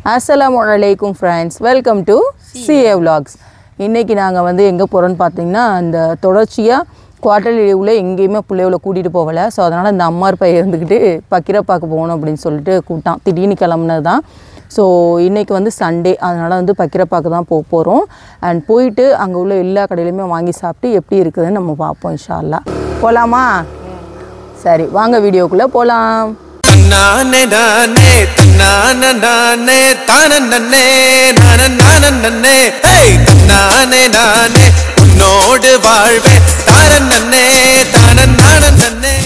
அஸ்ஸலாமு அலைக்கும் friends welcome to CA vlogs இன்றைக்கி நாங்கள் வந்து எங்கே போகிறோன்னு பார்த்தீங்கன்னா இந்த தொடர்ச்சியாக குவார்டர் லீவில் எங்கேயுமே பிள்ளைகளை கூட்டிகிட்டு போகலை ஸோ அதனால் இந்த அம்மார் பையன் இருந்துக்கிட்டு பக்கிர பார்க்க போகணும் அப்படின்னு சொல்லிட்டு கூப்பிட்டான் திடீர்னு கிளம்புனது தான் ஸோ இன்றைக்கி வந்து சண்டே அதனால் வந்து பக்கிர பார்க்க தான் போக போகிறோம் அண்ட் போயிட்டு அங்கே உள்ள எல்லா கடையிலையுமே வாங்கி சாப்பிட்டு எப்படி இருக்குதுன்னு நம்ம பார்ப்போம் இன்ஷா அல்லாஹ் போகலாமா சரி வாங்க வீடியோக்குள்ளே போகலாம் நானே நானே நானே நானே தானே நானே நானே ஹேய் நானே நானே உன்னோடு வாழ்வேன் தானே தானே நானே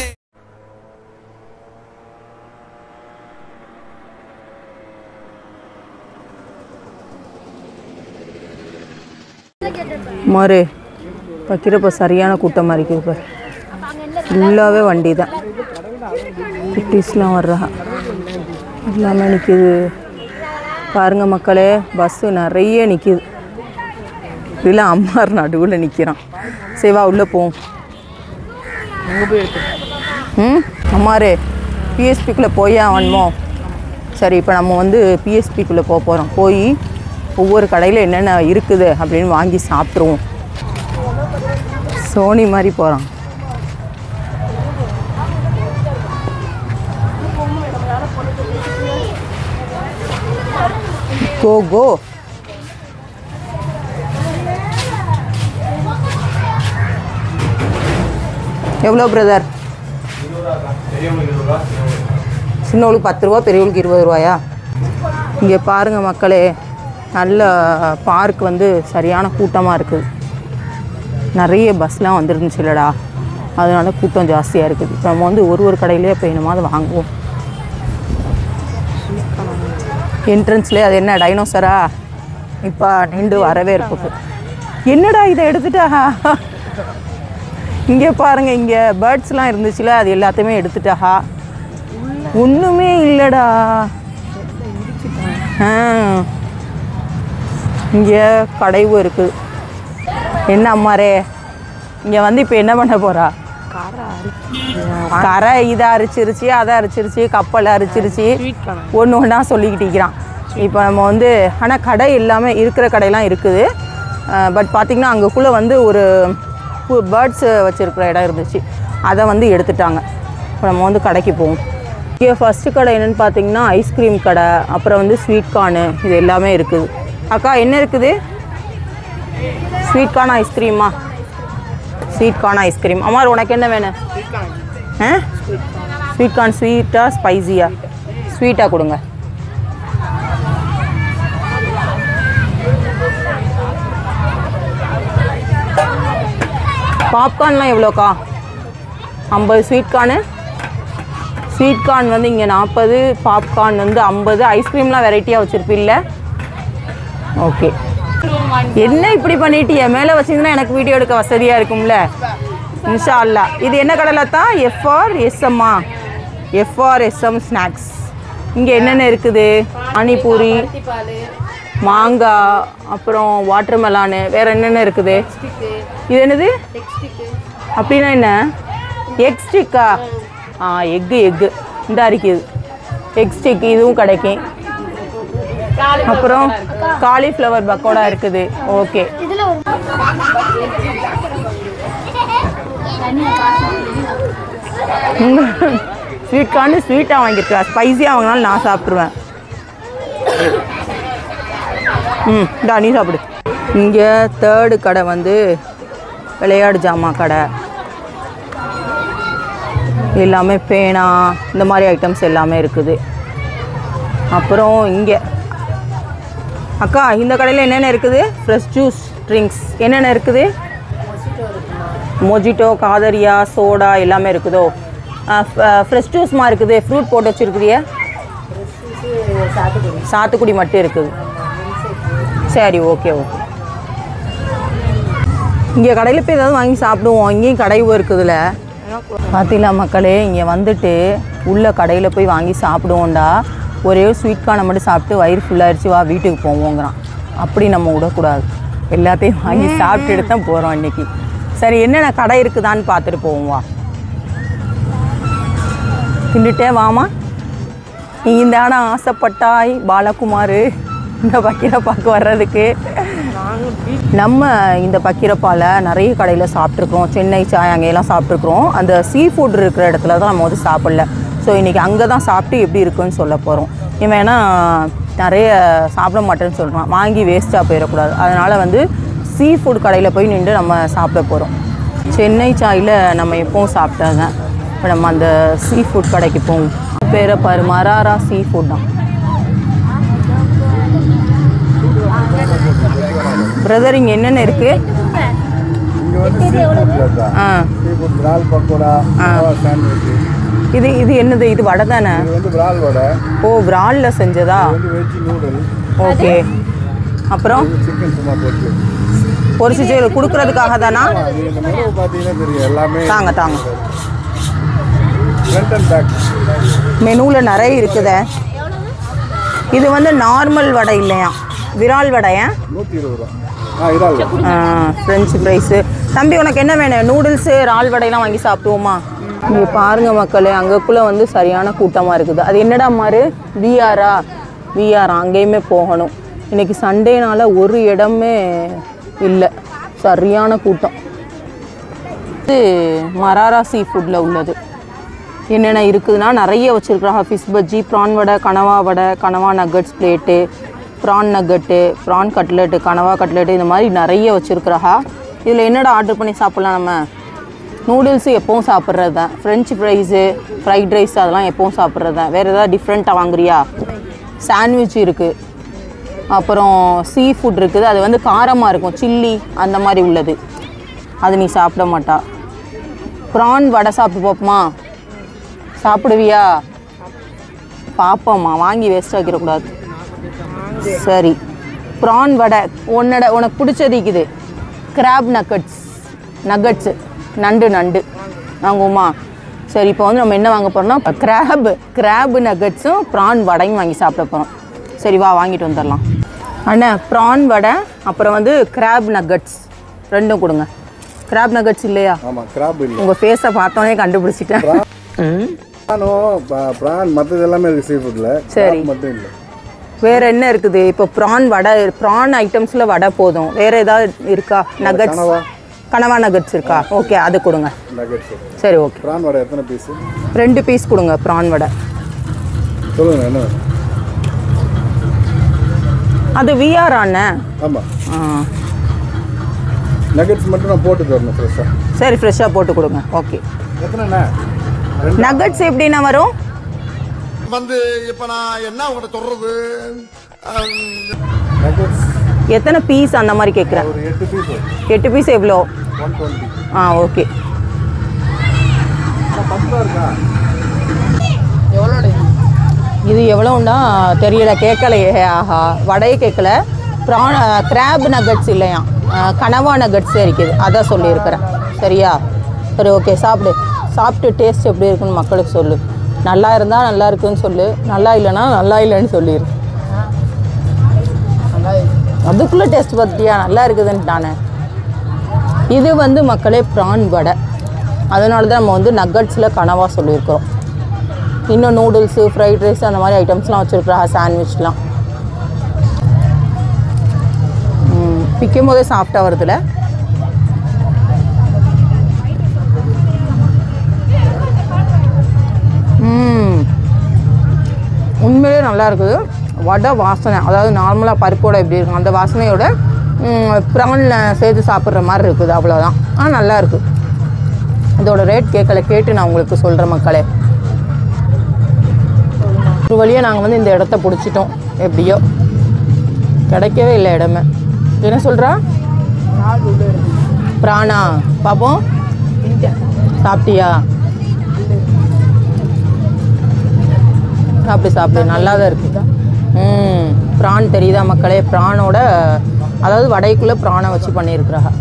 மாறு வைக்கிறப்ப சரியான கூட்டமாக இருக்குது பாரு ஃபுல்லாகவே வண்டி தான் குட்டீஸ்லாம் வர்றா எல்லாமே நிற்கிது பாருங்க மக்களே பஸ்ஸு நிறைய நிற்கிது இல்லை அம்மார் நடுவில் நிற்கிறான் சரி வா உள்ளே போவோம் ம் அம்மாரு பிஎஸ்பிக்குள்ளே போய் ஆகணுமோ சரி இப்போ நம்ம வந்து பிஎஸ்பிக்குள்ளே போக போகிறோம் போய் ஒவ்வொரு கடையில் என்னென்ன இருக்குது அப்படின்னு வாங்கி சாப்பிட்ருவோம் சோனி மாதிரி போகிறான் கோ கோ எவ்வளோ பிரதர் சின்னவளுக்கு பத்து ரூபா பெரியவளுக்கு இருபது ரூபாயா இங்கே பாருங்கள் மக்களே நல்ல பார்க் வந்து சரியான கூட்டமாக இருக்குது நிறைய பஸ்லாம் வந்துருந்துச்சு இல்லைடா அதனால கூட்டம் ஜாஸ்தியாக இருக்குது இப்போ நம்ம வந்து ஒரு ஒரு கடையிலே போய் என்னமாவது வாங்குவோம் என்ட்ரன்ஸ்லேயே அது என்ன டைனோசரா இப்போ நின்று வரவே இருக்குது என்னடா இதை எடுத்துட்டா இங்கே பாருங்க இங்கே பேர்ட்ஸ்லாம் இருந்துச்சுல அது எல்லாத்தையுமே எடுத்துட்டாஹா ஒன்றுமே இல்லைடா ஆ இங்கே கடைவும் இருக்குது என்ன அம்மாரே இங்கே வந்து இப்போ என்ன பண்ண போகிறா கரை இதை அரிச்சிருச்சு அதை அரிச்சிருச்சு கப்பல் அரிச்சிருச்சு ஒன்று ஒன்றா சொல்லிக்கிட்டு இருக்கிறான் இப்போ நம்ம வந்து ஆனால் கடை எல்லாமே இருக்கிற கடையெல்லாம் இருக்குது பட் பார்த்திங்கன்னா அங்கக்குள்ளே வந்து ஒரு பேர்ட்ஸ் வச்சுருக்கிற இடம் இருந்துச்சு அதை வந்து எடுத்துட்டாங்க இப்போ நம்ம வந்து கடைக்கு போவோம் இங்கே ஃபஸ்ட்டு கடை என்னென்னு பார்த்தீங்கன்னா ஐஸ்கிரீம் கடை அப்புறம் வந்து ஸ்வீட் கார்னு இது எல்லாமே இருக்குது அக்கா என்ன இருக்குது ஸ்வீட் கார்ன் ஐஸ்கிரீமா ஸ்வீட் கார்ன் ஐஸ்கிரீம் அம்மா உனக்கு என்ன வேணும் ஆ ஸ்வீட் கார்ன் ஸ்வீட்டா ஸ்பைசியா ஸ்வீட்டாக கொடுங்க பாப்கார்ன்லாம் எவ்வளோக்கா ஐம்பது ஸ்வீட் கார்னு ஸ்வீட் கார்ன் வந்து இங்கே நாற்பது பாப்கார்ன் வந்து ஐம்பது ஐஸ்கிரீம்லாம் வெரைட்டியாக வச்சுருப்பில்ல ஓகே என்ன இப்படி பண்ணிட்டு என் மேலே வச்சிருந்தா எனக்கு வீடியோ எடுக்க வசதியாக இருக்கும்ல இன்ஷா அல்லா இது என்ன கடலை தான் எஃப்ஆர் எஸ்எம்மா எஃப்ஆர் எஸ்எம் ஸ்நாக்ஸ் இங்கே என்னென்ன இருக்குது பானிபூரி மாங்காய் அப்புறம் வாட்டர் மெலானு வேறு என்னென்ன இருக்குது இது என்னது அப்படின்னா என்ன எக் ஸ்டிக்கா ஆ எக்கு எக்கு இந்த இருக்குது எக் ஸ்டிக் இதுவும் கிடைக்கும் அப்புறம் காலிஃப்ளவர் பக்கோடா இருக்குது ஓகே ஸ்வீட் கார்னு ஸ்வீட்டாக வாங்கியிருக்கா ஸ்பைஸியாக வாங்கினாலும் நான் சாப்பிட்ருவேன் ம் இந்தா நீ சாப்பிடு இங்கே தேர்டு கடை வந்து விளையாடு ஜாமான் கடை எல்லாமே பேனா இந்த மாதிரி ஐட்டம்ஸ் எல்லாமே இருக்குது அப்புறம் இங்கே அக்கா இந்த கடையில் என்னென்ன இருக்குது ஃப்ரெஷ் ஜூஸ் ட்ரிங்க்ஸ் என்னென்ன இருக்குது மொஜிட்டோ காதரியா சோடா எல்லாமே இருக்குதோ ஃப்ரெஷ் ஜூஸ்மா இருக்குது ஃப்ரூட் போட்டு வச்சுருக்குறிய சாத்துக்குடி மட்டும் இருக்குது சரி ஓகே ஓகே இங்கே கடையில் போய் ஏதாவது வாங்கி சாப்பிடுவோம் இங்கேயும் கடைவும் இருக்குதுல்ல பார்த்தீங்களா மக்களே இங்கே வந்துட்டு உள்ள கடையில் போய் வாங்கி சாப்பிடுவோம்டா ஒரே ஒரு ஸ்வீட் கார்னை மட்டும் சாப்பிட்டு வயிறு ஃபுல்லாகிடுச்சு வா வீட்டுக்கு போவோங்கிறான் அப்படி நம்ம விடக்கூடாது எல்லாத்தையும் வாங்கி சாப்பிட்டுட்டு தான் போகிறோம் இன்றைக்கி சரி என்னென்ன கடை இருக்குதான்னு பார்த்துட்டு போவோம் வா தின்னுட்டே வாமா நீ தானே ஆசைப்பட்டாய் பாலகுமார் இந்த பக்கீரப்பாக்கு வர்றதுக்கு நம்ம இந்த பக்கீரப்பால நிறைய கடையில் சாப்பிட்ருக்கோம் சென்னை சாய் அங்கேயெல்லாம் சாப்பிட்ருக்குறோம் அந்த சீ ஃபுட் இருக்கிற இடத்துல தான் நம்ம வந்து சாப்பிடல ஸோ இன்றைக்கி அங்கே தான் சாப்பிட்டு எப்படி இருக்குன்னு சொல்ல போகிறோம் இவன் ஏன்னா நிறைய சாப்பிட மாட்டேன்னு சொல்கிறான் வாங்கி வேஸ்ட்டாக போயிடக்கூடாது அதனால் வந்து சீ ஃபுட் கடையில் போய் நின்று நம்ம சாப்பிட போகிறோம் சென்னை சாயில் நம்ம எப்பவும் சாப்பிட்டாங்க இப்போ நம்ம அந்த சீ ஃபுட் கடைக்கு போவோம் பேரை பாரு மராரா சீ ஃபுட் தான் பிரதர் இங்கே என்னென்ன இருக்குது இங்க வந்து சீ ஃபுட் தான் ஆ சீ ஃபுட் விரால் பக்கோடா சாண்ட்விச் இது இது என்னது இது வடை தானே இது வந்து விரால் வடை ஓ விராலில் செஞ்சதா இது வந்து வெஜ் நூடுல் ஓகே அப்புறம் சிக்கன் சும்மா போட்டு ஒரு சிஜியில் கொடுக்கறதுக்காக தானா அது இந்த மெனு பார்த்தீங்கன்னா தெரியும் எல்லாமே தாங்க தாங்க ஃப்ரண்ட் அண்ட் பேக் மெனுவில் நிறைய இருக்குதே இது வந்து நார்மல் வடை இல்லையா விரால் வடையா நூற்றி இருபது ரூபா ஆ இறால் ஃப்ரெஞ்சு ஃப்ரைஸு தம்பி உனக்கு என்ன வேணும் நூடுல்ஸு இறால் வடையெல்லாம் வாங்கி சாப்பிடுவோமா இங்கே பாருங்க மக்களே அங்கக்குள்ளே வந்து சரியான கூட்டமாக இருக்குது அது என்னடா மாறு விஆரா விஆர் அங்கேயுமே போகணும் இன்னைக்கு சண்டேனால ஒரு இடமே இல்லை சரியான கூட்டம் இது மராரா சீ ஃபுட்டில் உள்ளது என்னென்ன இருக்குதுன்னா நிறைய வச்சுருக்குறாங்க ஃபிஷ் பஜ்ஜி ப்ரான் வடை கனவா வடை கனவா nuggets plate prawn nugget prawn cutlet கனவா கட்லெட்டு இந்த மாதிரி நிறைய வச்சுருக்குறாங்க இதில் என்னடா ஆர்டர் பண்ணி சாப்பிட்லாம் நம்ம நூடுல்ஸு எப்பவும் சாப்பிட்றது தான் ஃப்ரெஞ்சு ஃப்ரைஸு ஃப்ரைட் ரைஸ் அதெல்லாம் எப்பவும் சாப்பிட்றது தான் வேறு ஏதாவது டிஃப்ரெண்ட்டாக வாங்குறியா சாண்ட்விச் இருக்குது அப்புறம் சீ ஃபுட் இருக்குது அது வந்து காரமாக இருக்கும் சில்லி அந்த மாதிரி உள்ளது அது நீ சாப்பிட மாட்டா ப்ரான் வடை சாப்பிட்டு பார்ப்போமா சாப்பிடுவியா பாப்போம்மா வாங்கி வேஸ்ட் ஆக்கிடக்கூடாது சரி ப்ரான் வடை உன்னோட உனக்கு பிடிச்சது இருக்குது கிராப் நக்கட்ஸ் நக்கட்ஸு நண்டு நண்டு வாங்குவோமா சரி இப்போ வந்து நம்ம என்ன வாங்க போகிறோம்னா கிராப் கிராப் நக்கட்ஸும் ப்ரான் வடையும் வாங்கி சாப்பிட போகிறோம் சரி வா வாங்கிட்டு வந்துடலாம் அண்ணா ப்ரான் வடை அப்புறம் வந்து கிராப் நக்கட்ஸ் ரெண்டும் கொடுங்க கிராப் நக்கட்ஸ் இல்லையா ஆமாம் கிராப் இல்லை உங்கள் ஃபேஸை பார்த்தோன்னே கண்டுபிடிச்சிட்டேன் ப்ரானும் ப்ரான் மற்றது எல்லாமே இருக்குது சீ ஃபுட்டில் சரி. மட்டும் இல்லை வேற என்ன இருக்குது இப்போ ப்ரான் வடை ப்ரான் ஐட்டம்ஸ்ல வடை போதும் வேற ஏதாவது இருக்கா நகட்ஸ் கனவா. கனவா நகட்ஸ் இருக்கா ஓகே அது கொடுங்க நகட்ஸ் சரி ஓகே ப்ரான் வடை எத்தனை பீஸு ரெண்டு பீஸ் கொடுங்க ப்ரான் வடை சொல்லுங்கள் என்ன வேணும்? அது விஆர் அண்ணன் ஆமாம் ஆ நகட்ஸ் மட்டும் நான் போட்டு தரணும் ஃப்ரெஷ்ஷாக சரி ஃப்ரெஷ்ஷாக போட்டு கொடுங்க ஓகே எத்தனைண்ணே ரெண்டு நகட்ஸ் எப்படிண்ணா வரும் வந்து இப்ப நான் என்ன உங்கள்கிட்ட சொல்றது அஹ், நகட்ஸ் எத்தனை பீஸ் அந்த மாதிரி கேட்குறேன் ஒரு எட்டு பீஸ் வரும் எட்டு பீஸ் எவ்வளோ ஒன் டுவெண்ட்டி ஆ ஓகே பத்து ரூபா இருக்கா இது எவ்வளோன்னா தெரியல கேட்கலையே ஆஹா வடையே கேட்கல ப்ரான் கிராப் நகட்ஸ் இல்லையா அஹ், கனவா நகட்ஸ் இருக்குது அதான் சொல்லியிருக்கிறேன் சரியா சரி ஓகே சாப்பிடு சாப்பிட்டு டேஸ்ட் எப்படி இருக்குன்னு மக்களுக்கு சொல்லு நல்லா இருந்தால் நல்லா இருக்குன்னு சொல்லு நல்லா இல்லைன்னா நல்லா இல்லைன்னு சொல்லிடு அதுக்குள்ளே டேஸ்ட் பார்த்தியா நல்லா இருக்குதுன்ட்டானே இது வந்து மக்களே ப்ரான் வடை அதனால தான் நம்ம வந்து நக்கட்ஸில் கனவா சொல்லியிருக்கிறோம் இன்னும் நூடுல்ஸு ஃப்ரைட் ரைஸ் அந்த மாதிரி ஐட்டம்ஸ்லாம் வச்சுருக்குறா சாண்ட்விச்லாம் பிக்கும் போதே சாஃப்டாக வருதுல ம். உண்மையிலே நல்லா இருக்குது வடை வாசனை அதாவது நார்மலாக பருப்போட எப்படி இருக்கும் அந்த வாசனையோட ப்ரானில் சேர்த்து சாப்பிட்ற மாதிரி இருக்குது அவ்வளோதான் ஆனால் நல்லா இருக்குது இதோட ரேட் கேட்கல கேட்டு நான் உங்களுக்கு சொல்கிறேன் மக்களே ஒரு வழியாக நாங்கள் வந்து இந்த இடத்த பிடிச்சிட்டோம் எப்படியோ கிடைக்கவே இல்லை இடமே என்ன சொல்கிறா பிராணா பார்ப்போம் சாப்பிட்டியா சாப்பிடு சாப்பிடு நல்லா தான் இருக்கு ம் ப்ரான் தெரியுதா மக்களே ப்ரானோட அதாவது வடைக்குள்ளே ப்ரானை வச்சு பண்ணியிருக்கிறாங்க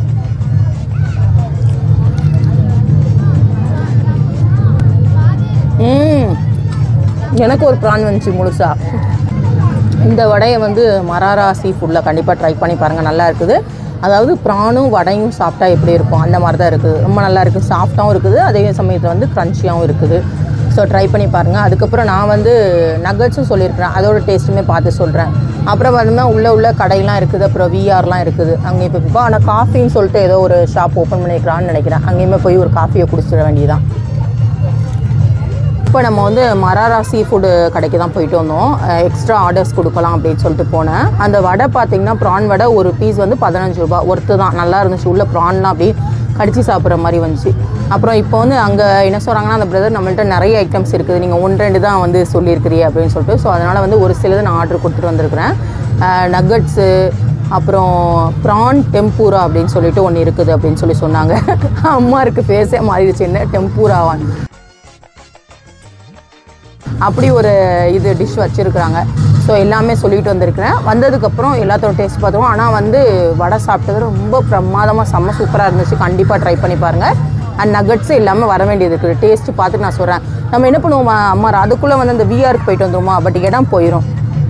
ம் எனக்கு ஒரு ப்ரான் வந்துச்சு முழுசா இந்த வடையை வந்து மராரா சீ ஃபுட்டில் கண்டிப்பாக ட்ரை பண்ணி பாருங்கள் நல்லா இருக்குது அதாவது ப்ரானும் வடையும் சாப்பிட்டா எப்படி இருக்கும் அந்த மாதிரி தான் இருக்குது ரொம்ப நல்லா இருக்குது சாஃப்டாகவும் இருக்குது அதே சமயத்தில் வந்து க்ரன்ச்சியாகவும் இருக்குது ஸோ ட்ரை பண்ணி பாருங்கள் அதுக்கப்புறம் நான் வந்து நகட்ஸும் சொல்லியிருக்கிறேன் அதோட டேஸ்ட்டுமே பார்த்து சொல்கிறேன் அப்புறம் பார்த்தீங்கன்னா உள்ள உள்ள கடையெல்லாம் இருக்குது அப்புறம் விஆர்லாம் இருக்குது அங்கே இப்போ இப்போ ஆனால் காஃபின்னு சொல்லிட்டு ஏதோ ஒரு ஷாப் ஓப்பன் பண்ணியிருக்கிறான்னு நினைக்கிறேன் அங்கேயுமே போய் ஒரு காஃபியை குடிச்சிட வேண்டியதான் இப்போ நம்ம வந்து மராரா சீ ஃபுட்டு கடைக்கு தான் போயிட்டு வந்தோம் எக்ஸ்ட்ரா ஆர்டர்ஸ் கொடுக்கலாம் அப்படின்னு சொல்லிட்டு போனேன் அந்த வடை பார்த்தீங்கன்னா ப்ரான் வடை ஒரு பீஸ் வந்து பதினஞ்சு ரூபா ஒர்த்து தான் நல்லா இருந்துச்சு உள்ள ப்ரான்லாம் அப்படியே கடிச்சு சாப்பிட்ற மாதிரி வந்துச்சு அப்புறம் இப்போ வந்து அங்கே என்ன சொல்கிறாங்கன்னா அந்த பிரதர் நம்மள்ட்ட நிறைய ஐட்டம்ஸ் இருக்குது நீங்கள் ஒன்று ரெண்டு தான் வந்து சொல்லியிருக்கிறீ அப்படின்னு சொல்லிட்டு ஸோ அதனால் வந்து ஒரு சிலது நான் ஆர்டர் கொடுத்துட்டு வந்திருக்கிறேன் நக்கட்ஸு அப்புறம் ப்ரான் டெம்பூரா அப்படின்னு சொல்லிட்டு ஒன்று இருக்குது அப்படின்னு சொல்லி சொன்னாங்க அம்மாருக்கு ஃபேஸே மாறிடுச்சு என்ன டெம்பூராவான் அப்படி ஒரு இது டிஷ் வச்சுருக்குறாங்க ஸோ எல்லாமே சொல்லிட்டு வந்திருக்கிறேன் வந்ததுக்கப்புறம் எல்லாத்தோட டேஸ்ட் பார்த்தோம் ஆனால் வந்து வடை சாப்பிட்டது ரொம்ப பிரமாதமாக செம்ம சூப்பராக இருந்துச்சு கண்டிப்பாக ட்ரை பண்ணி பாருங்கள் அண்ட் நகட்ஸ் எல்லாமே வர வேண்டியது இருக்குது டேஸ்ட்டு பார்த்துட்டு நான் சொல்கிறேன் நம்ம என்ன பண்ணுவோமா அம்மா அதுக்குள்ளே வந்து அந்த விஆருக்கு போயிட்டு வந்துருமா பட் இடம் போயிடும்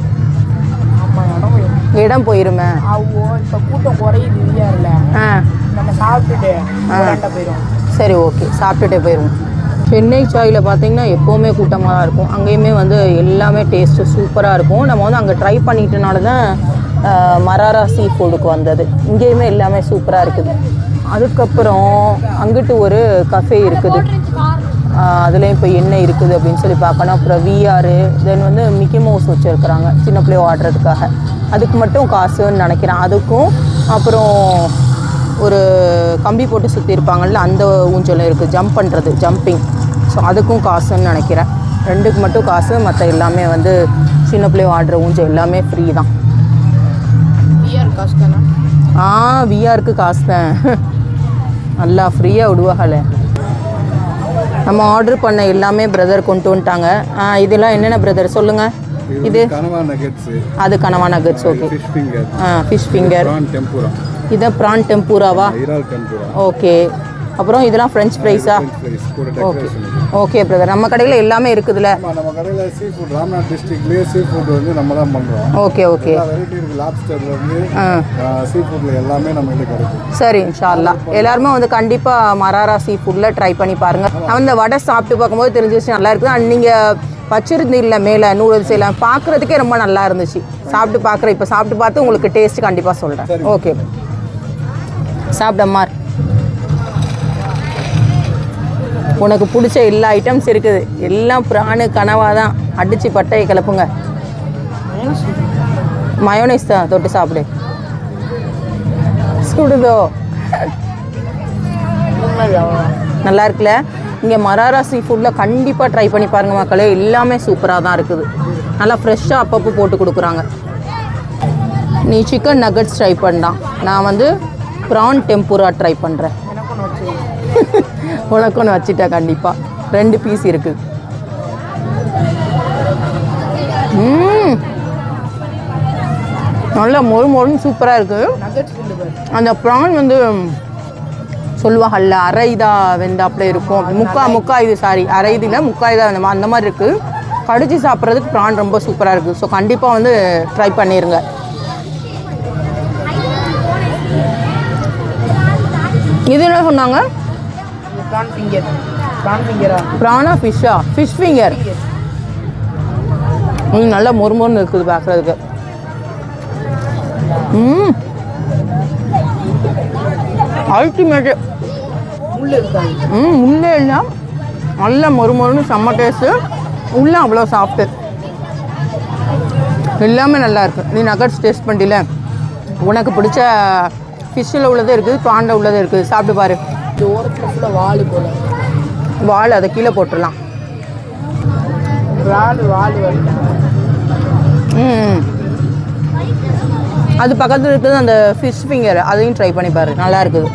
இடம் போயிருமே ஆவோ இப்போ கூட்டம் குறையுது இல்லையா ஆ நம்ம சாப்பிட்டுட்டு விளையாண்ட போயிடும் சரி ஓகே சாப்பிட்டுட்டே போயிடுவோம் சென்னை சாயில் பார்த்தீங்கன்னா எப்போவுமே கூட்டமாக தான் இருக்கும் அங்கேயுமே வந்து எல்லாமே டேஸ்ட்டு சூப்பராக இருக்கும் நம்ம வந்து அங்கே ட்ரை பண்ணிட்டனால தான் ஆஹ், மராரா சீ ஃபுட்டுக்கு வந்தது இங்கேயுமே எல்லாமே சூப்பராக இருக்குது அதுக்கப்புறம் அங்கிட்டு ஒரு கஃபே இருக்குது அதுலேயும் இப்போ என்ன இருக்குது அப்படின்னு சொல்லி பார்க்கணும் அப்புறம் விஆர் தென் வந்து மிக்கி மவுஸ் வச்சுருக்குறாங்க சின்ன பிள்ளைய ஆடுறதுக்காக அதுக்கு மட்டும் காசுன்னு நினைக்கிறேன் அதுக்கும் அப்புறம் ஒரு கம்பி போட்டு சுற்றி இருப்பாங்கல்ல அந்த ஊஞ்சலும் இருக்குது ஜம்ப் பண்ணுறது ஜம்பிங் ஸோ அதுக்கும் காசுன்னு நினைக்கிறேன் ரெண்டுக்கு மட்டும் காசு மற்ற எல்லாமே வந்து சின்ன பிள்ளைய ஆடுற ஊஞ்சல் எல்லாமே ஃப்ரீ தான் பிஆர் காசு தானே ஆ விஆருக்கு காசு தான் நல்லா ஃப்ரீயாக விடுவாங்களே நம்ம ஆர்டர் பண்ண எல்லாமே பிரதர் கொண்டு வந்துட்டாங்க ஆ, இதெல்லாம் என்னென்ன பிரதர் சொல்லுங்கள் இது கனவா நகெட்ஸ் அது கனவா nuggets okay fish finger fish finger prawn tempura இதை ப்ரான் டெம்பூராவா இறால் டெம்பூரா ஓகே அப்புறம் இதெல்லாம் ஃப்ரெஞ்ச் ஃப்ரைஸா ஃப்ரைஸ் கூட ஓகே டெக்கரேஷன் ஓகே பிரதர் நம்ம கடையில் எல்லாமே இருக்குதுல்ல ஆமாம் நம்ம கடையில் சீ ஃபுட் ராம்நாத் டிஸ்ட்ரிக்ட்லேயே சீ ஃபுட் வந்து நம்ம தான் பண்ணுறோம் ஓகே ஓகே எல்லா வெரைட்டி இருக்குது லாப்ஸ்டர்லேருந்து ஆ சீ ஃபுட்டில் எல்லாமே நம்ம கிட்ட கிடைக்கும் சரி இன்ஷால்லா எல்லாருமே வந்து கண்டிப்பாக மராரா சீ ஃபுட்டில் ட்ரை பண்ணி பாருங்கள் நான் இந்த வடை சாப்பிட்டு பார்க்கும்போது தெரிஞ்சிச்சு நல்லா இருக்குது அண்ட் நீங்கள் வச்சிருந்தீங்கள மேலே நூடுல்ஸ் எல்லாம் பார்க்குறதுக்கே ரொம்ப நல்லா இருந்துச்சு சாப்பிட்டு பார்க்குறேன் இப்போ சாப்பிட்டு பார்த்து உங்களுக்கு டேஸ்ட் கண்டிப்பாக சொல்கிறேன் ஓகே சாப்பிடம்மார் உனக்கு பிடிச்ச எல்லா ஐட்டம்ஸ் இருக்குது எல்லாம் பிராணு கனவா தான் அடித்து பட்டையை கிளப்புங்க மயோனைஸ் தான் தொட்டு சாப்பிடு சுடுதோ நல்லா இருக்குல்ல இங்கே மராரா சீ ஃபுட்டில் கண்டிப்பாக ட்ரை பண்ணி பாருங்க மக்களே எல்லாமே சூப்பராக தான் இருக்குது நல்லா ஃப்ரெஷ்ஷாக அப்பப்போ போட்டு கொடுக்குறாங்க நீ சிக்கன் நகட்ஸ் ட்ரை பண்ணலாம் நான் வந்து ப்ரான் டெம்பூரா ட்ரை பண்ணுறேன் உனக்கு ஒன்று வச்சுட்டேன் கண்டிப்பாக ரெண்டு பீஸ் இருக்குது ம் நல்லா மொறு மொறுன்னு சூப்பராக இருக்குது நகட்ஸ் கொண்டு போய் அந்த ப்ரான் வந்து சொல்லுவாங்கல்ல அரை இதா வெந்தாப்புல இருக்கும் முக்கா முக்கா இது சாரி அரை இது இல்லை முக்கா இதா அந்த மா- அந்த மாதிரி இருக்குது கடிச்சு சாப்பிட்றதுக்கு ப்ரான் ரொம்ப சூப்பராக இருக்குது ஸோ கண்டிப்பாக வந்து ட்ரை பண்ணிடுங்க இது என்ன சொன்னாங்க ப்ரான் ஃபிங்கர் ப்ரான் ஃபிங்கரா ப்ரானா ஃபிஷ்ஷா ஃபிஷ் ஃபிங்கர் ம் நல்லா மொறுமொறுன்னு இருக்குது பார்க்குறதுக்கு ம் அல்டிமேட்டு முள் இருக்காது ம் உள்ளே இல்லை நல்ல மொறுமொறுன்னு செம்ம டேஸ்ட்டு உள்ளே அவ்வளோ சாஃப்ட்டு எல்லாமே நல்லா இருக்கு நீ நகட்ஸ் டேஸ்ட் பண்ணில உனக்கு பிடிச்ச ஃபிஷ்ஷில் உள்ளது இருக்குது ப்ரானில் உள்ளது இருக்குது சாப்பிட்டு பாரு இந்த ஓரத்தில் ஃபுல்லாக வாலு போல வால் அதை கீழே போட்டுடலாம் வாலு வாலு வரல ம் அது பக்கத்தில் இருக்கிறது அந்த ஃபிஷ் ஃபிங்கர் அதையும் ட்ரை பண்ணி பாரு நல்லா இருக்குது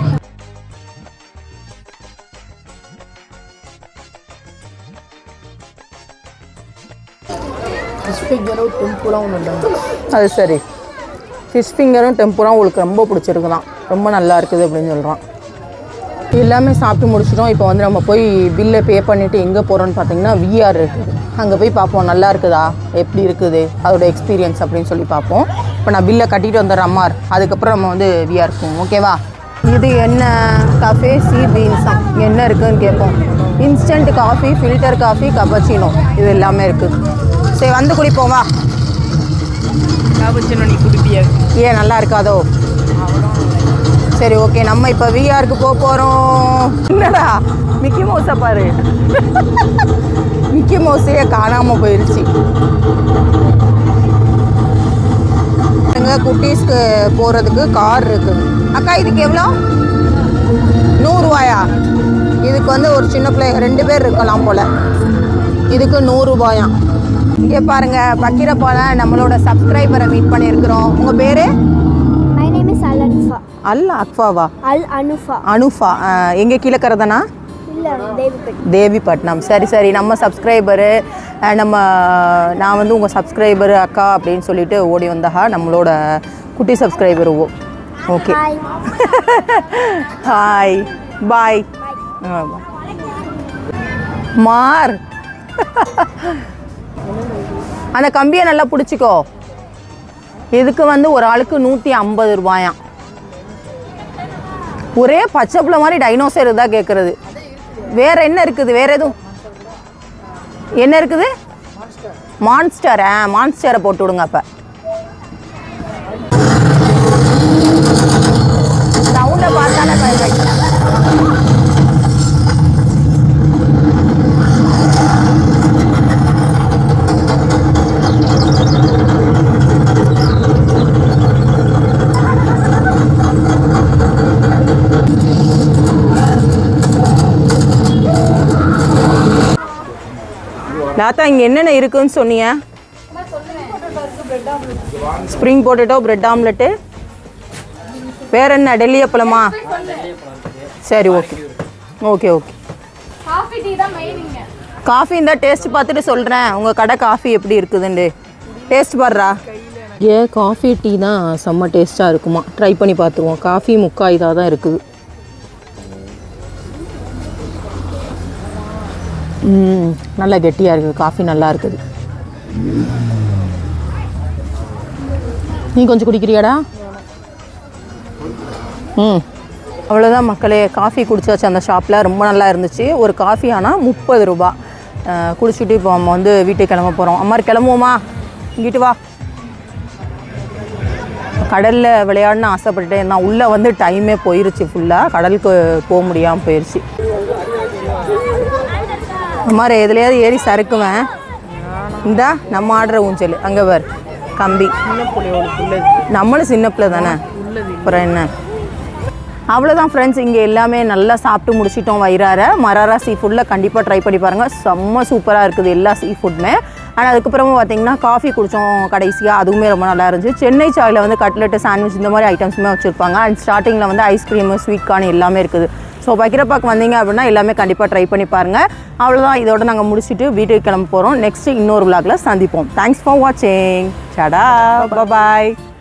ஃபிஷ் ஃபிங்கரும் டெம்புலாம் ஒன்று இல்லை அது சரி ஃபிஷ் ஃபிங்கரும் டெம்புரம் உங்களுக்கு ரொம்ப பிடிச்சிருக்குதான் ரொம்ப நல்லா இருக்குது அப்படின்னு சொல்கிறான் எல்லாமே சாப்பிட்டு முடிச்சிட்டோம் இப்போ வந்து நம்ம போய் பில்லை பே பண்ணிவிட்டு எங்கே போகிறோம்னு பார்த்தீங்கன்னா விஆர் இருக்குது அங்கே போய் பார்ப்போம் நல்லா இருக்குதா எப்படி இருக்குது அதோட எக்ஸ்பீரியன்ஸ் அப்படின்னு சொல்லி பார்ப்போம் இப்போ நான் பில்லை கட்டிட்டு வந்துடுறேன் அம்மார் அதுக்கப்புறம் நம்ம வந்து விஆர் போவோம் ஓகேவா இது என்ன கஃபே சி பீன்ஸா என்ன இருக்குன்னு கேட்போம் instant coffee filter coffee cappuccino இது எல்லாமே இருக்குது சரி வந்து குடிப்போம் வா காபச்சினோ நீ குடிப்பியா ஏன் நல்லா இருக்காதோ சரி ஓகே நம்ம இப்போ விஆருக்கு போக போகிறோம் என்னடா மிக்கி மவுஸை பாரு மிக்கி மவுஸே காணாமல் போயிடுச்சு எங்க குட்டீஸ்க்கு போகிறதுக்கு கார் இருக்குது அக்கா இதுக்கு எவ்வளோ நூறுரூவாயா இதுக்கு வந்து ஒரு சின்ன பிள்ளை ரெண்டு பேர் இருக்கலாம் போல் இதுக்கு நூறுரூபாயாம் இங்கே பாருங்க பக்கீரப்பால நம்மளோட சப்ஸ்கிரைபரை மீட் பண்ணியிருக்கிறோம் உங்கள் பேர் My name is Al Anufa. Al அக்ஃபாவா Al Anufa. அனுஃபா எங்கே கீழே கரதனா இல்ல தேவிப்பட் தேவிப்பட்டினம் சரி சரி நம்ம சப்ஸ்கிரைபரு நம்ம நான் வந்து உங்கள் சப்ஸ்கிரைபரு அக்கா அப்படின்னு சொல்லிட்டு ஓடி வந்தா நம்மளோட குட்டி subscriber oh okay hi hi bye மார் அந்த கம்பியை நல்லா பிடிச்சிக்கோ இதுக்கு வந்து ஒரு ஆளுக்கு நூற்றி ஐம்பது ரூபாயாம் ஒரே பச்சை புள்ள மாதிரி டைனோசர் தான் கேட்குறது வேற என்ன இருக்குது வேற எதுவும் என்ன இருக்குது மான்ஸ்டர் ஆ மான்ஸ்டரை போட்டு விடுங்க அப்போ சவுண்டை பார்த்தாலே பயன்படுத்த லாத்தா இங்கே என்னென்ன இருக்குன்னு சொன்னீங்க ஸ்ப்ரிங் பொட்டேட்டோ பிரெட் ஆம்லெட்டு வேற என்ன டெல்லி அப்பளமா சரி ஓகே ஓகே ஓகே காஃபி இந்த டேஸ்ட் பார்த்துட்டு சொல்கிறேன் உங்கள் கடை காஃபி எப்படி இருக்குதுண்டு டேஸ்ட் பாடுறா ஏ காஃபி டீ தான் செம்ம டேஸ்ட்டாக இருக்குமா ட்ரை பண்ணி பார்த்துருவோம் காஃபி முக்கா இதாக தான் இருக்குது ம் நல்லா கெட்டியாக இருக்குது காஃபி நல்லா இருக்குது நீ கொஞ்சம் குடிக்கிறியாடா ம் அவ்வளோதான் மக்களே காஃபி குடிச்சாச்சு அந்த ஷாப்பில் ரொம்ப நல்லா இருந்துச்சு ஒரு காஃபி ஆனால் முப்பது ரூபா அஹ், குடிச்சிட்டு இப்போ நம்ம வந்து வீட்டுக்கு கிளம்ப போகிறோம் அம்மா கிளம்புவோமா இங்கிட்டு வா கடலில் விளையாடணும்னு ஆசைப்பட்டுட்டே இருந்தான் உள்ளே வந்து டைமே போயிருச்சு ஃபுல்லாக கடலுக்கு போக முடியாமல் போயிருச்சு அம்மாரு எதுலையாவது ஏறி சறுக்குவேன் இந்தா நம்ம ஆடுற ஊஞ்சல் அங்கே வர் கம்பி நம்மளும் சின்ன பிள்ளை தானே அப்புறம் என்ன அவ்வளோதான் ஃப்ரெண்ட்ஸ் இங்கே எல்லாமே நல்லா சாப்பிட்டு முடிச்சிட்டோம் வயிறார மராரா சீ ஃபுட்டில் கண்டிப்பாக ட்ரை பண்ணி பாருங்கள் செம்ம சூப்பராக இருக்குது எல்லா சீ ஃபுட்டுமே ஆனால் அதுக்கப்புறமா பார்த்தீங்கன்னா காஃபி குடித்தோம் கடைசியாக அதுவுமே ரொம்ப நல்லா இருந்துச்சு சென்னை சாயில் வந்து கட்லெட்டு சாண்ட்விச் இந்த மாதிரி ஐட்டம்ஸுமே வச்சுருப்பாங்க அண்ட் ஸ்டார்டிங்கில் வந்து ஐஸ்கிரீமு ஸ்வீட் கார்ன் எல்லாமே இருக்குது ஸோ பக்கிரப்பாக்கு வந்தீங்க அப்படின்னா எல்லாமே கண்டிப்பாக ட்ரை பண்ணி பாருங்கள் அவ்வளோதான் இதோட நாங்கள் முடிச்சுட்டு வீட்டுக்கு கிளம்ப போகிறோம் நெக்ஸ்ட்டு இன்னொரு விளாகில் சந்திப்போம் தேங்க்ஸ் ஃபார் வாட்சிங் சடா பாய்